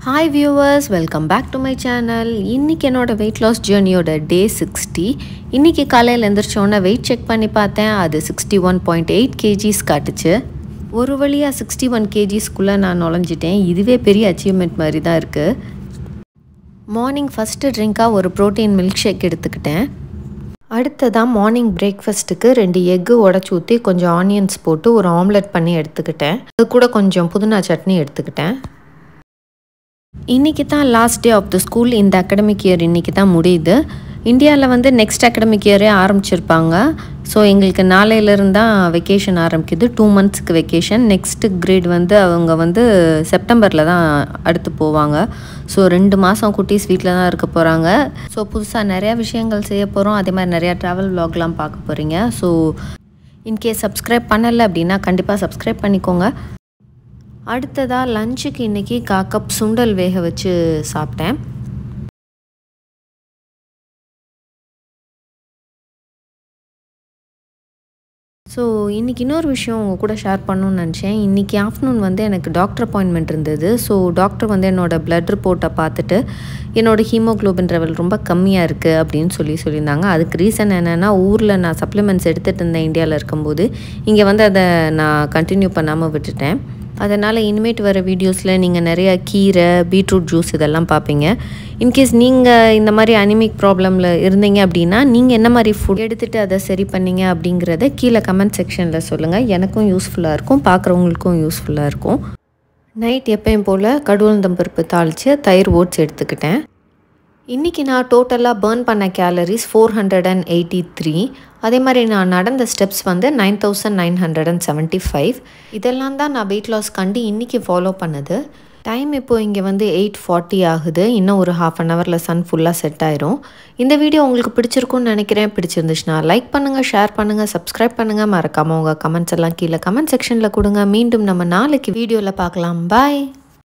hi viewers welcome back to my channel இன்றைக்கி என்னோடய weight loss ஜேர்னியோட டே சிக்ஸ்டி இன்றைக்கி காலையில் எழுந்திரிச்சோன்னே வெயிட் செக் பண்ணி பார்த்தேன் அது sixty one point eight kgs காட்டுச்சு ஒரு வழியாக சிக்ஸ்டி ஒன் கேஜிஸ்க்குள்ளே நான் நுழைஞ்சிட்டேன் இதுவே பெரிய அச்சீவ்மெண்ட் மாதிரி தான் இருக்குது மார்னிங் ஃபஸ்ட்டு ட்ரிங்காக ஒரு ப்ரோட்டீன் மில்க் ஷேக் எடுத்துக்கிட்டேன் அடுத்ததாக மார்னிங் பிரேக்ஃபாஸ்ட்டுக்கு ரெண்டு எக்கு உடச்சி ஊற்றி கொஞ்சம் ஆனியன்ஸ் போட்டு ஒரு ஆம்லெட் பண்ணி எடுத்துக்கிட்டேன் அது கூட கொஞ்சம் புதினா சட்னி எடுத்துக்கிட்டேன் இன்றைக்கி தான் last day of the school இந்த அகடமிக் இயர் இன்றைக்கி தான் முடியுது இந்தியாவில் வந்து நெக்ஸ்ட் அகடமிக் இயரே ஆரம்பிச்சிருப்பாங்க ஸோ எங்களுக்கு நாளையிலேருந்து தான் வெக்கேஷன் ஆரம்பிக்குது டூ மந்த்ஸ்க்கு வெக்கேஷன் நெக்ஸ்ட்டு கிரேட் வந்து அவங்க வந்து செப்டம்பரில் தான் அடுத்து போவாங்க ஸோ ரெண்டு மாதம் குட்டீஸ் வீட்டில் தான் இருக்க போகிறாங்க ஸோ புதுசாக நிறையா விஷயங்கள் செய்ய போகிறோம் அதே மாதிரி நிறையா ட்ராவல் vlogலாம் பார்க்க போகிறீங்க ஸோ இன்கேஸ் சப்ஸ்கிரைப் பண்ணலை அப்படின்னா கண்டிப்பாக சப்ஸ்கிரைப் பண்ணிக்கோங்க அடுத்ததாக லஞ்சுக்கு இன்றைக்கி கா கப் சுண்டல் வேக வச்சு சாப்பிட்டேன் ஸோ இன்றைக்கி இன்னொரு விஷயம் உங்கள் கூட ஷேர் பண்ணணும்னு நினச்சேன் இன்றைக்கி ஆஃப்டர்நூன் வந்து எனக்கு டாக்டர் அப்பாயின்மெண்ட் இருந்தது ஸோ டாக்டர் வந்து என்னோடய பிளட் ரிப்போர்ட்டை பார்த்துட்டு என்னோடய ஹீமோக்ளோபின் லெவல் ரொம்ப கம்மியாக இருக்குது அப்படின்னு சொல்லி சொல்லியிருந்தாங்க அதுக்கு ரீசன் என்னென்னா ஊரில் நான் சப்ளிமெண்ட்ஸ் எடுத்துகிட்டு இருந்தேன் இந்தியாவில் இருக்கும்போது இங்கே வந்து அதை நான் கண்டினியூ பண்ணாமல் விட்டுட்டேன் அதனால் இனிமேட் வர வீடியோஸில் நீங்கள் நிறையா கீரை பீட்ரூட் ஜூஸ் இதெல்லாம் பார்ப்பீங்க இன்கேஸ் நீங்கள் இந்த மாதிரி அனிமிக் ப்ராப்ளமில் இருந்தீங்க அப்படின்னா நீங்கள் என்ன மாதிரி ஃபுட் எடுத்துகிட்டு அதை சரி பண்ணீங்க அப்படிங்கிறத கீழே கமெண்ட் செக்ஷனில் சொல்லுங்கள் எனக்கும் யூஸ்ஃபுல்லாக இருக்கும் பார்க்குறவங்களுக்கும் யூஸ்ஃபுல்லாக இருக்கும் நைட் எப்பயும் போல் கடுவலந்தம் பருப்பு தாளித்து தயிர் ஓட்ஸ் எடுத்துக்கிட்டேன் இன்றைக்கி நான் டோட்டலாக பேர்ன் பண்ண calories four hundred and eighty three அதே மாதிரி நான் நடந்த ஸ்டெப்ஸ் வந்து nine thousand nine hundred and seventy five இதெல்லாம் தான் நான் வெயிட் லாஸ் கண்டு இன்றைக்கி ஃபாலோ பண்ணது டைம் இப்போது இங்கே வந்து எயிட் ஃபார்ட்டி ஆகுது இன்னும் ஒரு ஹாஃப் அன் ஹவரில் சன் ஃபுல்லாக செட் ஆயிரும் இந்த வீடியோ உங்களுக்கு பிடிச்சிருக்கும்னு நினைக்கிறேன் பிடிச்சிருந்துச்சுன்னா லைக் பண்ணுங்கள் ஷேர் பண்ணுங்கள் சப்ஸ்கிரைப் பண்ணுங்கள் மறக்காமல் உங்கள் கமெண்ட்ஸ் எல்லாம் கீழே கமெண்ட் செக்ஷனில் கொடுங்க மீண்டும் நம்ம நாளைக்கு வீடியோவில் பார்க்கலாம் பாய்